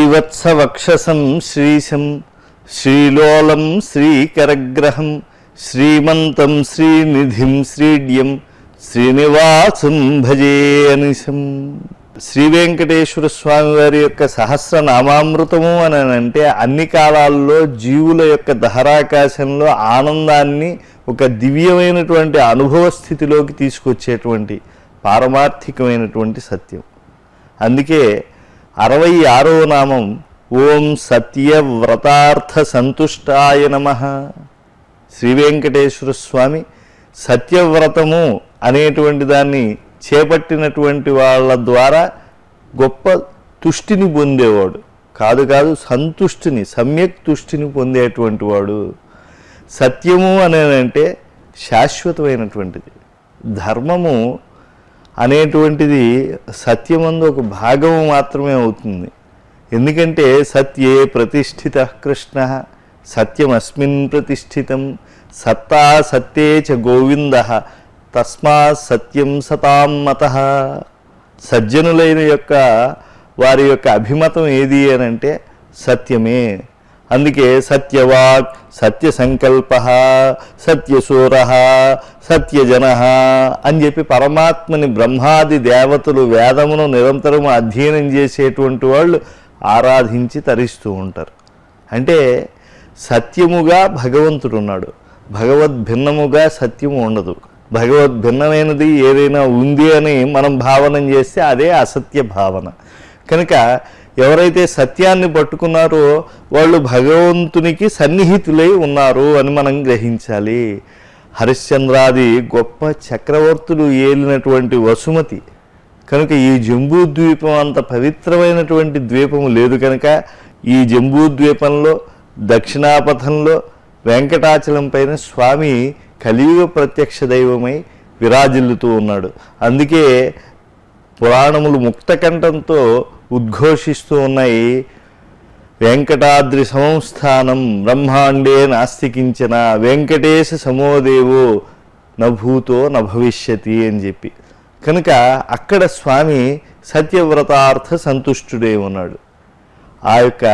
శ్రీవత్సవక్షసం శ్రీశం శ్రీలోలం శ్రీకరగ్రహం శ్రీమంతం శ్రీనిధిం శ్రీడ్యం శ్రీనివాసం భజే అనిశం శ్రీ వెంకటేశ్వర స్వామి వారి యొక్క సహస్రనామామృతము అని అంటే అన్ని కాలాల్లో జీవుల యొక్క దహరాకాశంలో ఆనందాన్ని ఒక దివ్యమైనటువంటి అనుభవ స్థితిలోకి తీసుకొచ్చేటువంటి పారమార్థికమైనటువంటి సత్యం అందుకే అరవై ఆరవ నామం ఓం సత్యవ్రతార్థ సంతుష్టాయ నమ శ్రీ వెంకటేశ్వర స్వామి సత్యవ్రతము అనేటువంటి దాన్ని చేపట్టినటువంటి వాళ్ళ ద్వారా గొప్ప తుష్టిని పొందేవాడు కాదు కాదు సంతుష్టిని సమ్యక్ తుష్టిని పొందేటువంటి వాడు సత్యము అనేదంటే శాశ్వతమైనటువంటిది ధర్మము అనేటువంటిది సత్యమందు ఒక భాగము మాత్రమే అవుతుంది ఎందుకంటే సత్యే ప్రతిష్ఠిత కృష్ణ సత్యమస్మిన్ ప్రతిష్ఠితం సత్తా సత్యే చ గోవింద తస్మా సత్యం సతాం మత సజ్జనులైన యొక్క వారి యొక్క అభిమతం ఏది అని అంటే సత్యమే అందుకే సత్యవాక్ సత్య సంకల్ప సత్యసూర సత్యజన అని చెప్పి పరమాత్మని బ్రహ్మాది దేవతలు వేదమును నిరంతరం అధ్యయనం చేసేటువంటి వాళ్ళు ఆరాధించి తరిస్తూ ఉంటారు అంటే సత్యముగా భగవంతుడు ఉన్నాడు భగవద్భిన్నముగా సత్యము ఉండదు భగవద్భిన్నమైనది ఏదైనా ఉంది అని మనం భావన చేస్తే అదే అసత్య భావన కనుక ఎవరైతే సత్యాన్ని పట్టుకున్నారో వాళ్ళు భగవంతునికి సన్నిహితులై ఉన్నారు అని మనం గ్రహించాలి హరిశ్చంద్రాది గొప్ప చక్రవర్తులు ఏలినటువంటి వసుమతి కనుక ఈ జంబూ ద్వీపం అంత పవిత్రమైనటువంటి ద్వీపము లేదు కనుక ఈ జంబూ ద్వీపంలో దక్షిణాపథంలో వెంకటాచలం పైన స్వామి కలియుగ ప్రత్యక్ష దైవమై విరాజిల్లుతూ ఉన్నాడు అందుకే పురాణములు ముక్తకంఠంతో ఉద్ఘోషిస్తూ ఉన్నాయి వెంకటాద్రి సంస్థానం బ్రహ్మాండే నాస్తికించిన వెంకటేశ సమోదేవో నభూతో నభవిష్యతి అని చెప్పి కనుక అక్కడ స్వామి సత్యవ్రతార్థ సంతుష్టుడై ఉన్నాడు ఆ యొక్క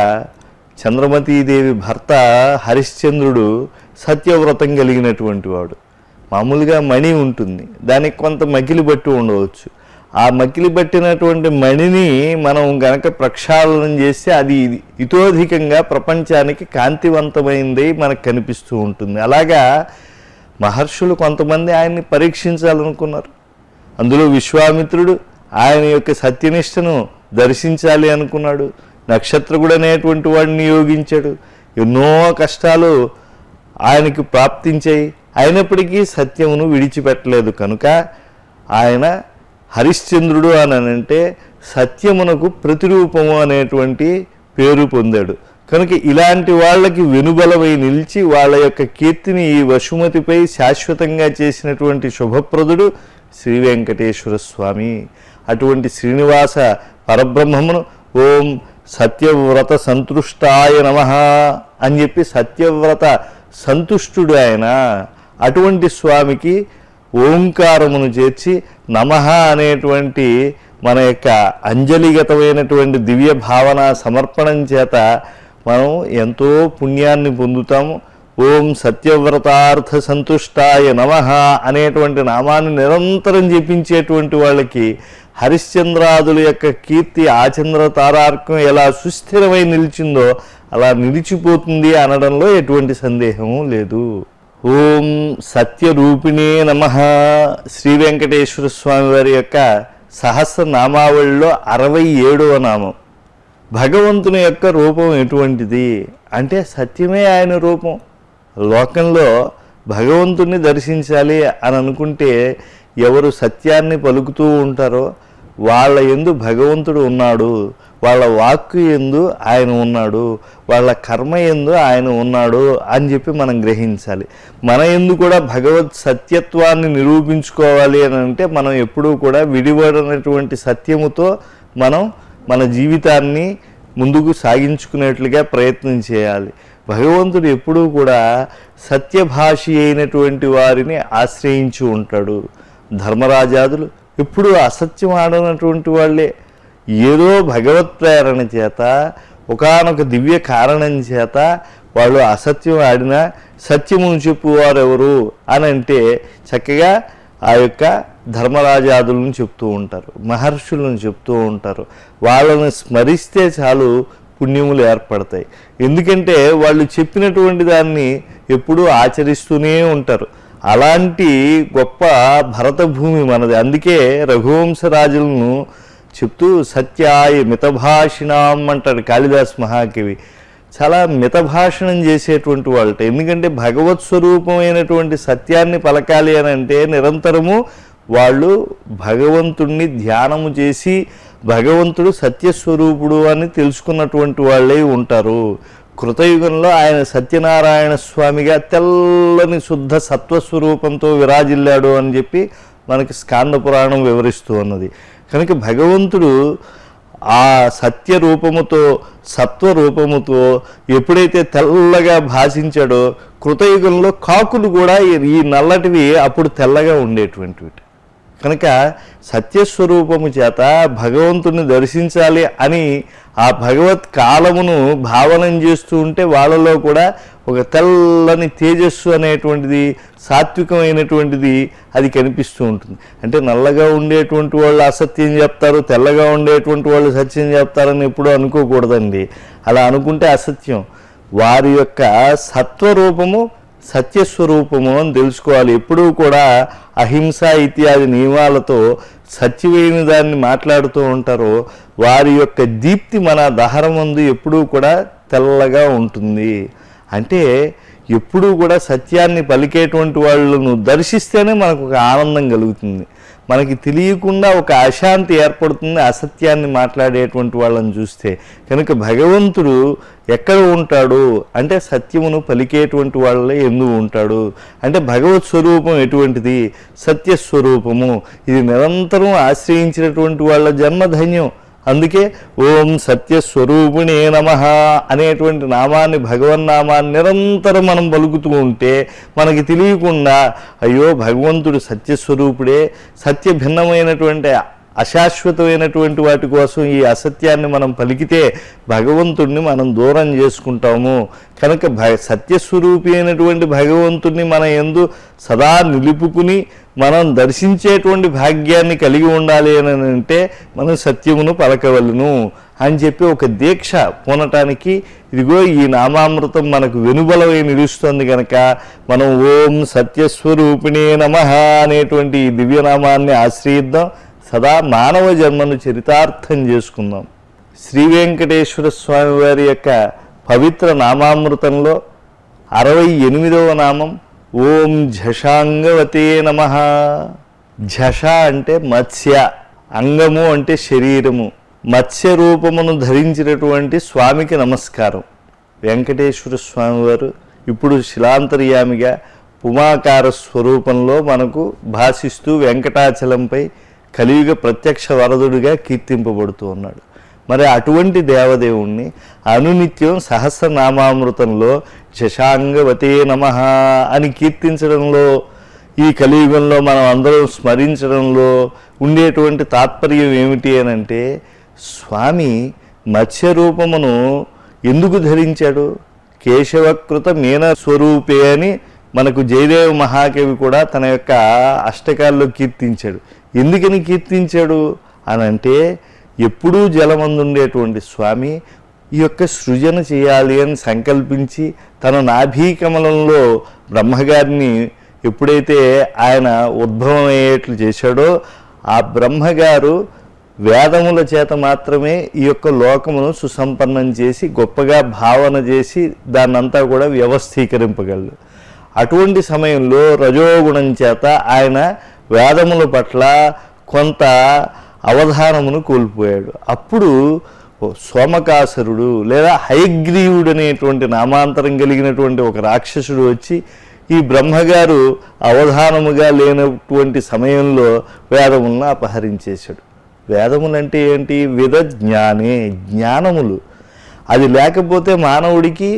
చంద్రమతీదేవి భర్త హరిశ్చంద్రుడు సత్యవ్రతం కలిగినటువంటి వాడు మామూలుగా మణి ఉంటుంది దానికి కొంత మకిలి బట్టి ఉండవచ్చు ఆ మకిలి పట్టినటువంటి మణిని మనం గనక ప్రక్షాళనం చేస్తే అది ఇతోధికంగా ప్రపంచానికి కాంతివంతమైంది మనకు కనిపిస్తూ ఉంటుంది అలాగా మహర్షులు కొంతమంది ఆయన్ని పరీక్షించాలనుకున్నారు అందులో విశ్వామిత్రుడు ఆయన యొక్క సత్యనిష్టను దర్శించాలి అనుకున్నాడు నక్షత్రకుడు అనేటువంటి వాడిని నియోగించాడు ఎన్నో కష్టాలు ఆయనకి ప్రాప్తించాయి అయినప్పటికీ సత్యమును విడిచిపెట్టలేదు కనుక ఆయన హరిశ్చంద్రుడు అని అంటే సత్యమునకు ప్రతిరూపము అనేటువంటి పేరు పొందాడు కనుక ఇలాంటి వాళ్ళకి వెనుబలమై నిలిచి వాళ్ళ యొక్క కీర్తిని ఈ వసుమతిపై శాశ్వతంగా చేసినటువంటి శుభప్రదుడు శ్రీ వెంకటేశ్వర స్వామి అటువంటి శ్రీనివాస పరబ్రహ్మమును ఓం సత్యవ్రత సంతుష్టాయ నమ అని చెప్పి సత్యవ్రత సంతుష్టుడు ఆయన అటువంటి స్వామికి ఓంకారమును చేర్చి నమః అనేటువంటి మన యొక్క అంజలిగతమైనటువంటి దివ్య భావన సమర్పణం చేత మనం ఎంతో పుణ్యాన్ని పొందుతాము ఓం సత్యవ్రతార్థ సంతుష్టాయ నమ అనేటువంటి నామాన్ని నిరంతరం జపించేటువంటి వాళ్ళకి హరిశ్చంద్రాదుల యొక్క కీర్తి ఆచంద్ర తారార్కం ఎలా సుస్థిరమై నిలిచిందో అలా నిలిచిపోతుంది అనడంలో ఎటువంటి సందేహము లేదు ఓం సత్యరూపిణే నమ శ్రీ వెంకటేశ్వర స్వామి వారి యొక్క సహస్రనామావళిలో అరవై ఏడవ నామం భగవంతుని యొక్క రూపం ఎటువంటిది అంటే సత్యమే ఆయన రూపం లోకంలో భగవంతుణ్ణి దర్శించాలి అని అనుకుంటే ఎవరు సత్యాన్ని పలుకుతూ ఉంటారో వాళ్ళ ఎందు భగవంతుడు ఉన్నాడు వాళ్ళ వాక్కు ఎందు ఆయన ఉన్నాడు వాళ్ళ కర్మ ఎందు ఆయన ఉన్నాడు అని చెప్పి మనం గ్రహించాలి మన ఎందు కూడా భగవత్ సత్యత్వాన్ని నిరూపించుకోవాలి అని అంటే మనం ఎప్పుడూ కూడా విడిపడినటువంటి సత్యముతో మనం మన జీవితాన్ని ముందుకు సాగించుకునేట్లుగా ప్రయత్నం చేయాలి భగవంతుడు ఎప్పుడూ కూడా సత్యభాషి అయినటువంటి వారిని ఆశ్రయించి ఉంటాడు ధర్మరాజాదులు ఎప్పుడూ అసత్యం ఆడనటువంటి వాళ్ళే ఏదో భగవత్ ప్రేరణ చేత ఒకానొక దివ్య కారణం చేత వాళ్ళు అసత్యం ఆడినా సత్యమును చెప్పువారు ఎవరు అని అంటే చక్కగా ఆ యొక్క ధర్మరాజాదులను చెప్తూ ఉంటారు మహర్షులను చెప్తూ ఉంటారు వాళ్ళని స్మరిస్తే చాలు పుణ్యములు ఏర్పడతాయి ఎందుకంటే వాళ్ళు చెప్పినటువంటి దాన్ని ఎప్పుడూ ఆచరిస్తూనే ఉంటారు అలాంటి గొప్ప భరత భూమి మనది అందుకే రఘువంశరాజులను చెప్తూ సత్యాయ మితభాషిణాం అంటాడు కాళిదాస్ మహాకవి చాలా మితభాషణం చేసేటువంటి వాళ్ళట ఎందుకంటే భగవత్ స్వరూపమైనటువంటి సత్యాన్ని పలకాలి అని అంటే నిరంతరము వాళ్ళు భగవంతుణ్ణి ధ్యానము చేసి భగవంతుడు సత్యస్వరూపుడు అని తెలుసుకున్నటువంటి వాళ్ళే ఉంటారు కృతయుగంలో ఆయన సత్యనారాయణ స్వామిగా తెల్లని శుద్ధ సత్వస్వరూపంతో విరాజిల్లాడు అని చెప్పి మనకి స్కాంద పురాణం వివరిస్తూ ఉన్నది కనుక భగవంతుడు ఆ సత్య రూపముతో సత్వ రూపముతో ఎప్పుడైతే తెల్లగా భాషించాడో కృతయుగంలో కాకులు కూడా ఈ- ఈ నల్లటివి అప్పుడు తెల్లగా ఉండేటువంటివి కనుక సత్యస్వరూపము చేత భగవంతుని దర్శించాలి అని ఆ భగవత్ కాలమును భావనం చేస్తూ ఉంటే వాళ్ళలో కూడా ఒక తెల్లని తేజస్సు అనేటువంటిది సాత్వికమైనటువంటిది అది కనిపిస్తూ ఉంటుంది అంటే నల్లగా ఉండేటువంటి వాళ్ళు అసత్యం చెప్తారు తెల్లగా ఉండేటువంటి వాళ్ళు సత్యం చెప్తారని ఎప్పుడూ అనుకోకూడదండి అలా అనుకుంటే అసత్యం వారి యొక్క సత్వరూపము సత్యస్వరూపము అని తెలుసుకోవాలి ఎప్పుడూ కూడా అహింస ఇత్యాది నియమాలతో సత్యమైన దాన్ని మాట్లాడుతూ ఉంటారో వారి యొక్క దీప్తి మన దహరం ముందు ఎప్పుడూ కూడా తెల్లగా ఉంటుంది అంటే ఎప్పుడూ కూడా సత్యాన్ని పలికేటువంటి వాళ్ళను దర్శిస్తేనే మనకు ఒక ఆనందం కలుగుతుంది మనకి తెలియకుండా ఒక అశాంతి ఏర్పడుతుంది అసత్యాన్ని మాట్లాడేటువంటి వాళ్ళని చూస్తే కనుక భగవంతుడు ఎక్కడ ఉంటాడు అంటే సత్యమును పలికేటువంటి వాళ్ళే ఎందుకు ఉంటాడు అంటే భగవత్ స్వరూపం ఎటువంటిది సత్యస్వరూపము ఇది నిరంతరం ఆశ్రయించినటువంటి వాళ్ళ జన్మధన్యం అందుకే ఓం సత్యస్వరూపిణే నమ అనేటువంటి నామాన్ని భగవన్నామాన్ని నిరంతరం మనం పలుకుతూ ఉంటే మనకి తెలియకుండా అయ్యో భగవంతుడు సత్యస్వరూపుడే సత్య భిన్నమైనటువంటి అశాశ్వతమైనటువంటి వాటి కోసం ఈ అసత్యాన్ని మనం పలికితే భగవంతుడిని మనం దూరం చేసుకుంటాము కనుక భ సత్యస్వరూపి అయినటువంటి భగవంతుడిని మన ఎందు సదా నిలుపుకుని మనం దర్శించేటువంటి భాగ్యాన్ని కలిగి ఉండాలి అని అంటే మనం సత్యమును పలకవలను అని చెప్పి ఒక దీక్ష పూనటానికి ఇదిగో ఈ నామామృతం మనకు వెనుబలమై నిలుస్తుంది కనుక మనం ఓం సత్యస్వరూపిణే నమ అనేటువంటి ఈ దివ్యనామాన్ని ఆశ్రయిద్దాం సదా మానవ జన్మను చరితార్థం చేసుకుందాం శ్రీ వెంకటేశ్వర స్వామి వారి యొక్క పవిత్ర నామామృతంలో అరవై ఎనిమిదవ నామం ఓం ఝషాంగవతే నమ ఝష అంటే మత్స్య అంగము అంటే శరీరము మత్స్య రూపమును ధరించినటువంటి స్వామికి నమస్కారం వెంకటేశ్వర స్వామి వారు ఇప్పుడు శిలాంతర్యామిగా ఉమాకార స్వరూపంలో మనకు భాషిస్తూ వెంకటాచలంపై కలియుగ ప్రత్యక్ష వరదుడిగా కీర్తింపబడుతూ ఉన్నాడు మరి అటువంటి దేవదేవుణ్ణి అనునిత్యం సహస్రనామామృతంలో శశాంగవతే నమ అని కీర్తించడంలో ఈ కలియుగంలో మనం అందరం స్మరించడంలో ఉండేటువంటి తాత్పర్యం ఏమిటి అని అంటే స్వామి మత్స్య రూపమును ఎందుకు ధరించాడు కేశవకృత మీన స్వరూపే అని మనకు జయదేవ మహాకవి కూడా తన యొక్క అష్టకాల్లో కీర్తించాడు ఎందుకని కీర్తించాడు అని అంటే ఎప్పుడూ జలమందుండేటువంటి స్వామి ఈ యొక్క సృజన చేయాలి అని సంకల్పించి తన నాభీకమలంలో బ్రహ్మగారిని ఎప్పుడైతే ఆయన ఉద్భవం అయ్యేట్లు చేశాడో ఆ బ్రహ్మగారు వేదముల చేత మాత్రమే ఈ యొక్క లోకమును సుసంపన్నం చేసి గొప్పగా భావన చేసి దాన్నంతా కూడా వ్యవస్థీకరింపగలడు అటువంటి సమయంలో రజోగుణం చేత ఆయన వేదముల పట్ల కొంత అవధానమును కోల్పోయాడు అప్పుడు ఓ సోమకాసురుడు లేదా హయగ్రీవుడు అనేటువంటి నామాంతరం కలిగినటువంటి ఒక రాక్షసుడు వచ్చి ఈ బ్రహ్మగారు అవధానముగా లేనటువంటి సమయంలో వేదములను అపహరించేశాడు వేదములంటే ఏంటి విధ జ్ఞానే జ్ఞానములు అది లేకపోతే మానవుడికి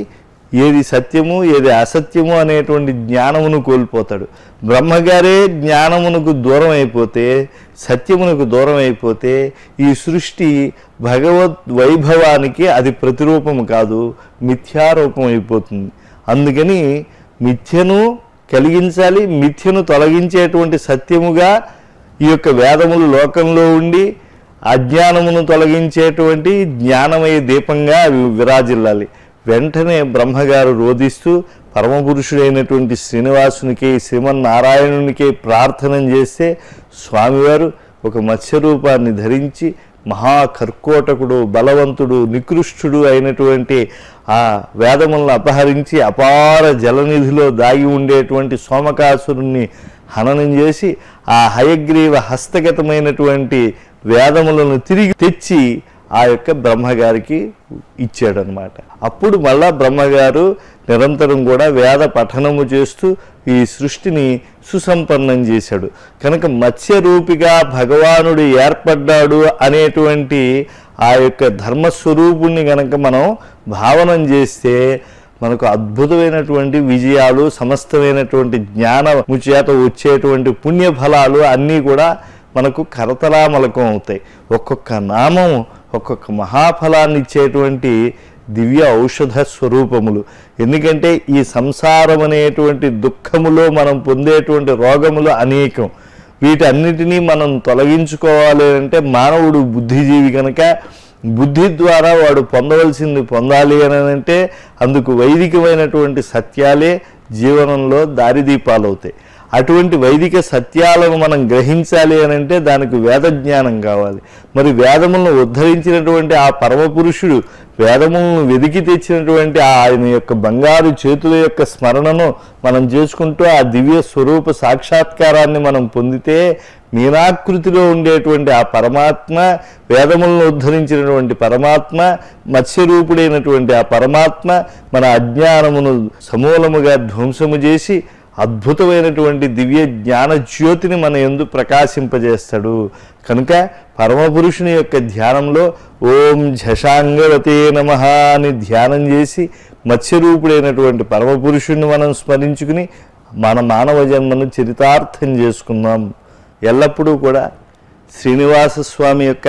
ఏది సత్యము ఏది అసత్యము అనేటువంటి జ్ఞానమును కోల్పోతాడు బ్రహ్మగారే జ్ఞానమునకు దూరం అయిపోతే సత్యమునకు దూరం అయిపోతే ఈ సృష్టి భగవద్ వైభవానికి అది ప్రతిరూపము కాదు మిథ్యారూపం అయిపోతుంది అందుకని మిథ్యను కలిగించాలి మిథ్యను తొలగించేటువంటి సత్యముగా ఈ యొక్క వేదములు లోకంలో ఉండి అజ్ఞానమును తొలగించేటువంటి జ్ఞానమయ దీపంగా అవి విరాజిల్లాలి వెంటనే బ్రహ్మగారు రోధిస్తూ పరమపురుషుడైనటువంటి శ్రీనివాసునికి శ్రీమన్నారాయణునికి ప్రార్థన చేస్తే స్వామివారు ఒక మత్స్య రూపాన్ని ధరించి మహాకర్కోటకుడు బలవంతుడు నికృష్టుడు అయినటువంటి ఆ వేదములను అపహరించి అపార జలనిధిలో దాగి ఉండేటువంటి సోమకాసురుణ్ణి హననం చేసి ఆ హయగ్రీవ హస్తగతమైనటువంటి వేదములను తిరిగి తెచ్చి ఆ యొక్క బ్రహ్మగారికి ఇచ్చాడనమాట అప్పుడు మళ్ళా బ్రహ్మగారు నిరంతరం కూడా వేద పఠనము చేస్తూ ఈ సృష్టిని సుసంపన్నం చేశాడు కనుక మత్స్యరూపిగా భగవానుడు ఏర్పడ్డాడు అనేటువంటి ఆ యొక్క ధర్మస్వరూపుణ్ణి కనుక మనం భావనం చేస్తే మనకు అద్భుతమైనటువంటి విజయాలు సమస్తమైనటువంటి జ్ఞానము చేత వచ్చేటువంటి పుణ్యఫలాలు అన్నీ కూడా మనకు కరతలామలకం అవుతాయి ఒక్కొక్క నామం ఒక్కొక్క మహాఫలాన్ని ఇచ్చేటువంటి దివ్య ఔషధ స్వరూపములు ఎందుకంటే ఈ సంసారం అనేటువంటి దుఃఖములో మనం పొందేటువంటి రోగములు అనేకం వీటన్నిటినీ మనం తొలగించుకోవాలి అంటే మానవుడు బుద్ధిజీవి కనుక బుద్ధి ద్వారా వాడు పొందవలసింది పొందాలి అని అంటే అందుకు వైదికమైనటువంటి సత్యాలే జీవనంలో దారిదీపాలు అవుతాయి అటువంటి వైదిక సత్యాలను మనం గ్రహించాలి అని అంటే దానికి వేద జ్ఞానం కావాలి మరి వేదములను ఉద్ధరించినటువంటి ఆ పరమపురుషుడు వేదములను వెదికి తెచ్చినటువంటి ఆ ఆయన యొక్క బంగారు చేతుల యొక్క స్మరణను మనం చేసుకుంటూ ఆ దివ్య స్వరూప సాక్షాత్కారాన్ని మనం పొందితే మీనాకృతిలో ఉండేటువంటి ఆ పరమాత్మ వేదములను ఉద్ధరించినటువంటి పరమాత్మ మత్స్యరూపుడైనటువంటి ఆ పరమాత్మ మన అజ్ఞానమును సమూలముగా ధ్వంసము చేసి అద్భుతమైనటువంటి దివ్య జ్ఞాన జ్యోతిని మన ఎందు ప్రకాశింపజేస్తాడు కనుక పరమపురుషుని యొక్క ధ్యానంలో ఓం ఝషాంగవతే నమ అని ధ్యానం చేసి మత్స్యరూపుడైనటువంటి పరమపురుషుణ్ణి మనం స్మరించుకుని మన మానవ జన్మను చరితార్థం చేసుకుందాం ఎల్లప్పుడూ కూడా శ్రీనివాస స్వామి యొక్క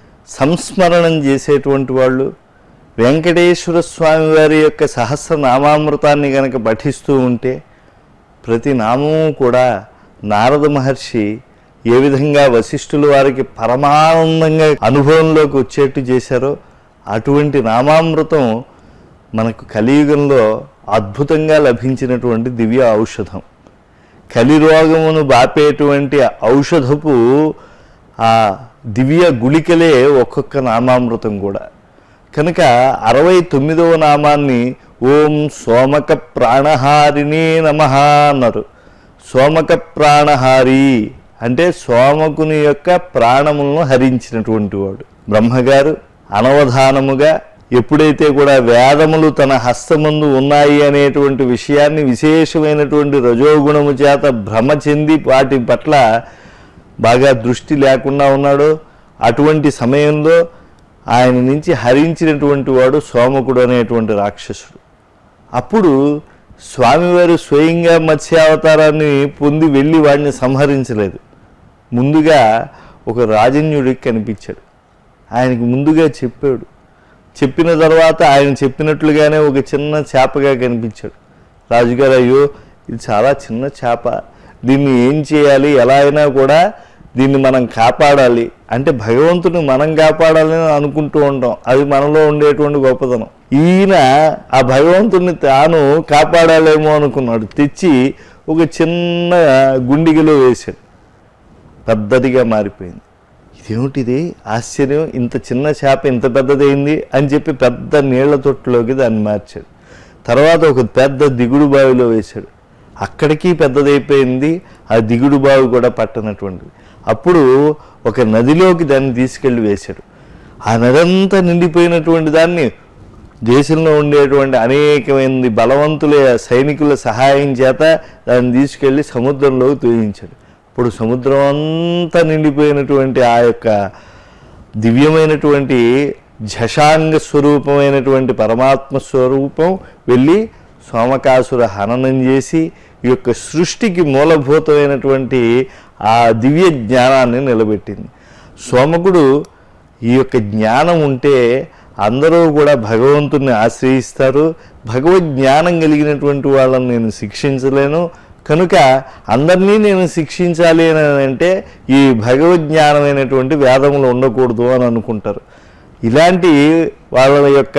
సంస్మరణం చేసేటువంటి వాళ్ళు వెంకటేశ్వర స్వామి వారి యొక్క సహస్రనామామృతాన్ని గనక పఠిస్తూ ఉంటే ప్రతి నామము కూడా నారద మహర్షి ఏ విధంగా వశిష్ఠుల వారికి పరమానందంగా అనుభవంలోకి వచ్చేట్టు చేశారో అటువంటి నామామృతం మనకు కలియుగంలో అద్భుతంగా లభించినటువంటి దివ్య ఔషధం కలిరోగమును బాపేటువంటి ఔషధపు ఆ దివ్య గుళికలే ఒక్కొక్క నామామృతం కూడా కనుక అరవై తొమ్మిదవ నామాన్ని ఓం సోమక ప్రాణహారిణే నమ అన్నారు సోమక ప్రాణహారి అంటే సోమకుని యొక్క ప్రాణములను హరించినటువంటి వాడు బ్రహ్మగారు అనవధానముగా ఎప్పుడైతే కూడా వేదములు తన హస్తమందు ఉన్నాయి అనేటువంటి విషయాన్ని విశేషమైనటువంటి రజోగుణము చేత భ్రమ చెంది వాటి పట్ల బాగా దృష్టి లేకుండా ఉన్నాడో అటువంటి సమయంలో ఆయన నుంచి హరించినటువంటి వాడు సోమకుడు అనేటువంటి రాక్షసుడు అప్పుడు స్వామివారు స్వయంగా మత్స్యావతారాన్ని పొంది వెళ్ళి వాడిని సంహరించలేదు ముందుగా ఒక రాజన్యుడికి కనిపించాడు ఆయనకి ముందుగా చెప్పాడు చెప్పిన తర్వాత ఆయన చెప్పినట్లుగానే ఒక చిన్న చేపగా కనిపించాడు రాజుగారు అయ్యో ఇది చాలా చిన్న చేప దీన్ని ఏం చేయాలి ఎలా అయినా కూడా దీన్ని మనం కాపాడాలి అంటే భగవంతుని మనం కాపాడాలని అనుకుంటూ ఉంటాం అది మనలో ఉండేటువంటి గొప్పతనం ఈయన ఆ భగవంతుని తాను కాపాడాలేమో అనుకున్నాడు తెచ్చి ఒక చిన్న గుండిగలో వేశాడు పెద్దదిగా మారిపోయింది ఇదేమిటిది ఆశ్చర్యం ఇంత చిన్న చేప ఇంత పెద్దదైంది అని చెప్పి పెద్ద నీళ్ల తొట్టులోకి దాన్ని మార్చాడు తర్వాత ఒక పెద్ద దిగుడు బావిలో వేశాడు అక్కడికి పెద్దదైపోయింది ఆ దిగుడు బావి కూడా పట్టనటువంటిది అప్పుడు ఒక నదిలోకి దాన్ని తీసుకెళ్ళి వేశాడు ఆ నదంతా నిండిపోయినటువంటి దాన్ని దేశంలో ఉండేటువంటి అనేకమైనది బలవంతుల సైనికుల సహాయం చేత దాన్ని తీసుకెళ్ళి సముద్రంలోకి తోయించాడు ఇప్పుడు సముద్రం అంతా నిండిపోయినటువంటి ఆ యొక్క దివ్యమైనటువంటి ఝషాంగ స్వరూపమైనటువంటి పరమాత్మ స్వరూపం వెళ్ళి సోమకాసుర హననం చేసి ఈ యొక్క సృష్టికి మూలభూతమైనటువంటి ఆ దివ్య జ్ఞానాన్ని నిలబెట్టింది సోమకుడు ఈ యొక్క జ్ఞానం ఉంటే అందరూ కూడా భగవంతుణ్ణి ఆశ్రయిస్తారు భగవద్ జ్ఞానం కలిగినటువంటి వాళ్ళని నేను శిక్షించలేను కనుక అందరినీ నేను శిక్షించాలి అని అంటే ఈ భగవద్ జ్ఞానమైనటువంటి వేదములు ఉండకూడదు అని అనుకుంటారు ఇలాంటి వాళ్ళ యొక్క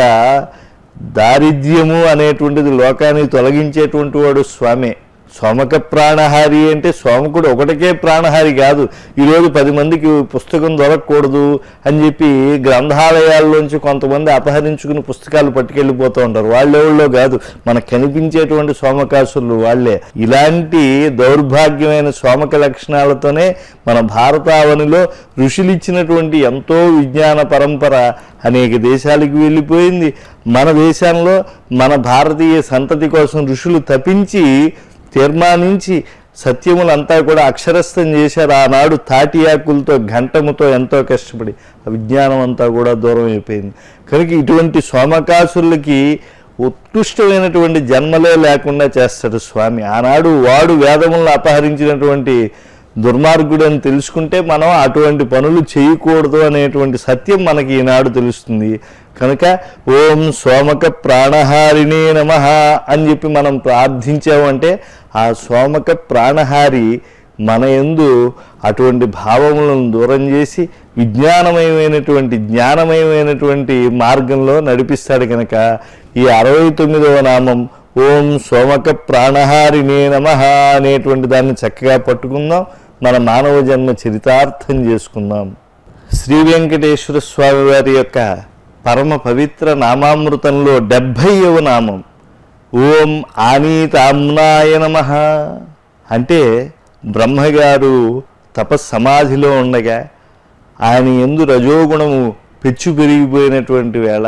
దారిద్ర్యము అనేటువంటిది లోకాన్ని తొలగించేటువంటి వాడు స్వామే సోమక ప్రాణహారి అంటే సోమకుడు ఒకటికే ప్రాణహారి కాదు ఈరోజు పది మందికి పుస్తకం దొరకకూడదు అని చెప్పి గ్రంథాలయాల్లోంచి కొంతమంది అపహరించుకుని పుస్తకాలు పట్టుకెళ్ళిపోతూ ఉంటారు వాళ్ళెవళ్ళో కాదు మనకు కనిపించేటువంటి సోమకాసులు వాళ్ళే ఇలాంటి దౌర్భాగ్యమైన సోమక లక్షణాలతోనే మన భారతావనిలో ఋషులిచ్చినటువంటి ఎంతో విజ్ఞాన పరంపర అనేక దేశాలకు వెళ్ళిపోయింది మన దేశంలో మన భారతీయ సంతతి కోసం ఋషులు తపించి తీర్మానించి సత్యములంతా కూడా అక్షరస్థం చేశారు ఆనాడు తాటి ఆకులతో ఘంటముతో ఎంతో కష్టపడి ఆ విజ్ఞానం అంతా కూడా దూరం అయిపోయింది కనుక ఇటువంటి సోమకాసులకి ఉత్కృష్టమైనటువంటి జన్మలే లేకుండా చేస్తాడు స్వామి ఆనాడు వాడు వేదములను అపహరించినటువంటి దుర్మార్గుడు అని తెలుసుకుంటే మనం అటువంటి పనులు చేయకూడదు అనేటువంటి సత్యం మనకి ఈనాడు తెలుస్తుంది కనుక ఓం సోమక ప్రాణహారిణే నమ అని చెప్పి మనం ప్రార్థించామంటే ఆ సోమక ప్రాణహారి మన ఎందు అటువంటి భావములను దూరం చేసి విజ్ఞానమయమైనటువంటి జ్ఞానమయమైనటువంటి మార్గంలో నడిపిస్తాడు కనుక ఈ అరవై తొమ్మిదవ నామం ఓం సోమక ప్రాణహారిణే నమ అనేటువంటి దాన్ని చక్కగా పట్టుకుందాం మన మానవ జన్మ చరితార్థం చేసుకుందాం శ్రీ వెంకటేశ్వర స్వామి వారి యొక్క పరమ పవిత్ర నామామృతంలో డెబ్భైవ నామం ఓం ఆనీతామ్నాయ నమ అంటే బ్రహ్మగారు తపస్సమాధిలో ఉండగా ఆయన ఎందు రజోగుణము పెచ్చు పెరిగిపోయినటువంటి వేళ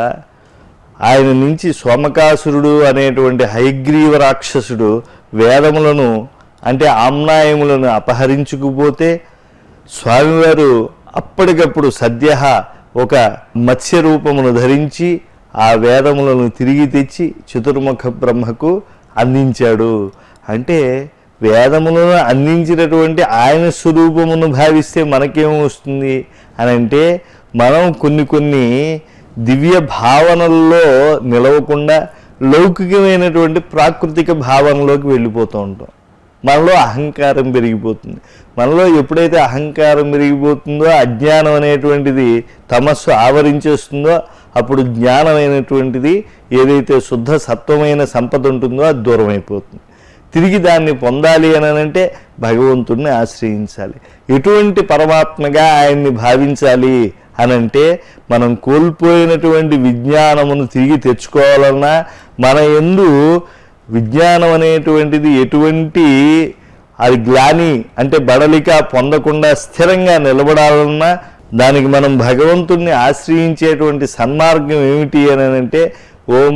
ఆయన నుంచి సోమకాసురుడు అనేటువంటి హైగ్రీవ రాక్షసుడు వేదములను అంటే ఆమ్నాయములను అపహరించుకుపోతే స్వామివారు అప్పటికప్పుడు సద్య ఒక మత్స్య రూపమును ధరించి ఆ వేదములను తిరిగి తెచ్చి చతుర్ముఖ బ్రహ్మకు అందించాడు అంటే వేదములను అందించినటువంటి ఆయన స్వరూపమును భావిస్తే మనకేం వస్తుంది అని అంటే మనం కొన్ని కొన్ని దివ్య భావనల్లో నిలవకుండా లౌకికమైనటువంటి ప్రాకృతిక భావనలోకి వెళ్ళిపోతూ ఉంటాం మనలో అహంకారం పెరిగిపోతుంది మనలో ఎప్పుడైతే అహంకారం పెరిగిపోతుందో అజ్ఞానం అనేటువంటిది తమస్సు ఆవరించేస్తుందో అప్పుడు జ్ఞానమైనటువంటిది ఏదైతే శుద్ధ సత్వమైన సంపద ఉంటుందో అది దూరం అయిపోతుంది తిరిగి దాన్ని పొందాలి అని అంటే భగవంతుణ్ణి ఆశ్రయించాలి ఎటువంటి పరమాత్మగా ఆయన్ని భావించాలి అనంటే మనం కోల్పోయినటువంటి విజ్ఞానమును తిరిగి తెచ్చుకోవాలన్నా మన ఎందు విజ్ఞానం అనేటువంటిది ఎటువంటి అది గ్లాని అంటే బడలిక పొందకుండా స్థిరంగా నిలబడాలన్నా దానికి మనం భగవంతుణ్ణి ఆశ్రయించేటువంటి సన్మార్గం ఏమిటి అని అంటే ఓం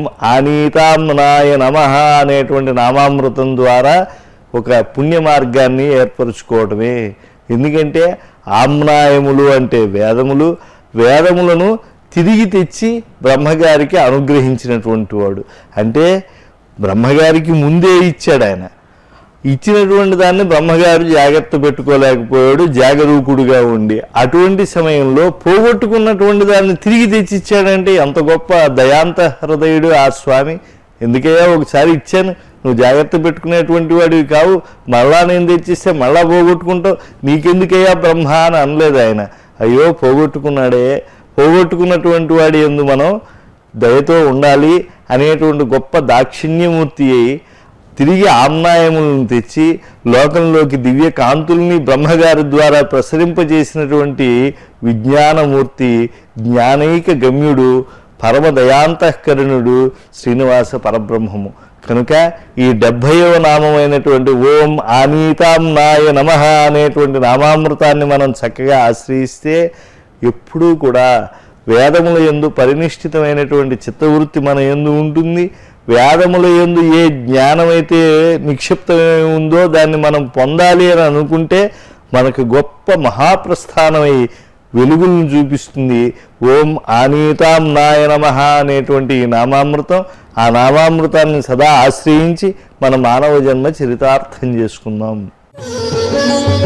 ఆనీతామ్నాయ నమ అనేటువంటి నామామృతం ద్వారా ఒక పుణ్య మార్గాన్ని ఏర్పరచుకోవటమే ఎందుకంటే ఆమ్నాయములు అంటే వేదములు వేదములను తిరిగి తెచ్చి బ్రహ్మగారికి అనుగ్రహించినటువంటి వాడు అంటే బ్రహ్మగారికి ముందే ఇచ్చాడు ఆయన ఇచ్చినటువంటి దాన్ని బ్రహ్మగారు జాగ్రత్త పెట్టుకోలేకపోయాడు జాగరూకుడుగా ఉండి అటువంటి సమయంలో పోగొట్టుకున్నటువంటి దాన్ని తిరిగి తెచ్చిచ్చాడంటే ఎంత గొప్ప దయాంత హృదయుడు ఆ స్వామి ఎందుకయ్యా ఒకసారి ఇచ్చాను నువ్వు జాగ్రత్త పెట్టుకునేటువంటి వాడివి కావు మళ్ళా నేను తెచ్చిస్తే మళ్ళా పోగొట్టుకుంటావు నీకెందుకయ్యా బ్రహ్మ అని అనలేదు ఆయన అయ్యో పోగొట్టుకున్నాడే పోగొట్టుకున్నటువంటి వాడి ఎందు మనం దయతో ఉండాలి అనేటువంటి గొప్ప దాక్షిణ్యమూర్తి అయి తిరిగి ఆమ్నాయములను తెచ్చి లోకంలోకి దివ్య కాంతుల్ని బ్రహ్మగారి ద్వారా ప్రసరింపజేసినటువంటి విజ్ఞానమూర్తి జ్ఞానైక గమ్యుడు పరమ దయాంతఃకరుణుడు శ్రీనివాస పరబ్రహ్మము కనుక ఈ డెబ్భైవ నామమైనటువంటి ఓం ఆనీతాంనాయ నమ అనేటువంటి నామామృతాన్ని మనం చక్కగా ఆశ్రయిస్తే ఎప్పుడూ కూడా వేదముల ఎందు పరినిష్ఠితమైనటువంటి చిత్తవృత్తి మన ఎందు ఉంటుంది వేదముల ఎందు ఏ జ్ఞానమైతే నిక్షిప్తమై ఉందో దాన్ని మనం పొందాలి అని అనుకుంటే మనకు గొప్ప మహాప్రస్థానమై వెలుగులను చూపిస్తుంది ఓం ఆనీతాం నాయ నమః అనేటువంటి ఈ నామామృతం ఆ నామామృతాన్ని సదా ఆశ్రయించి మన మానవ జన్మ చరితార్థం చేసుకుందాం Thank you.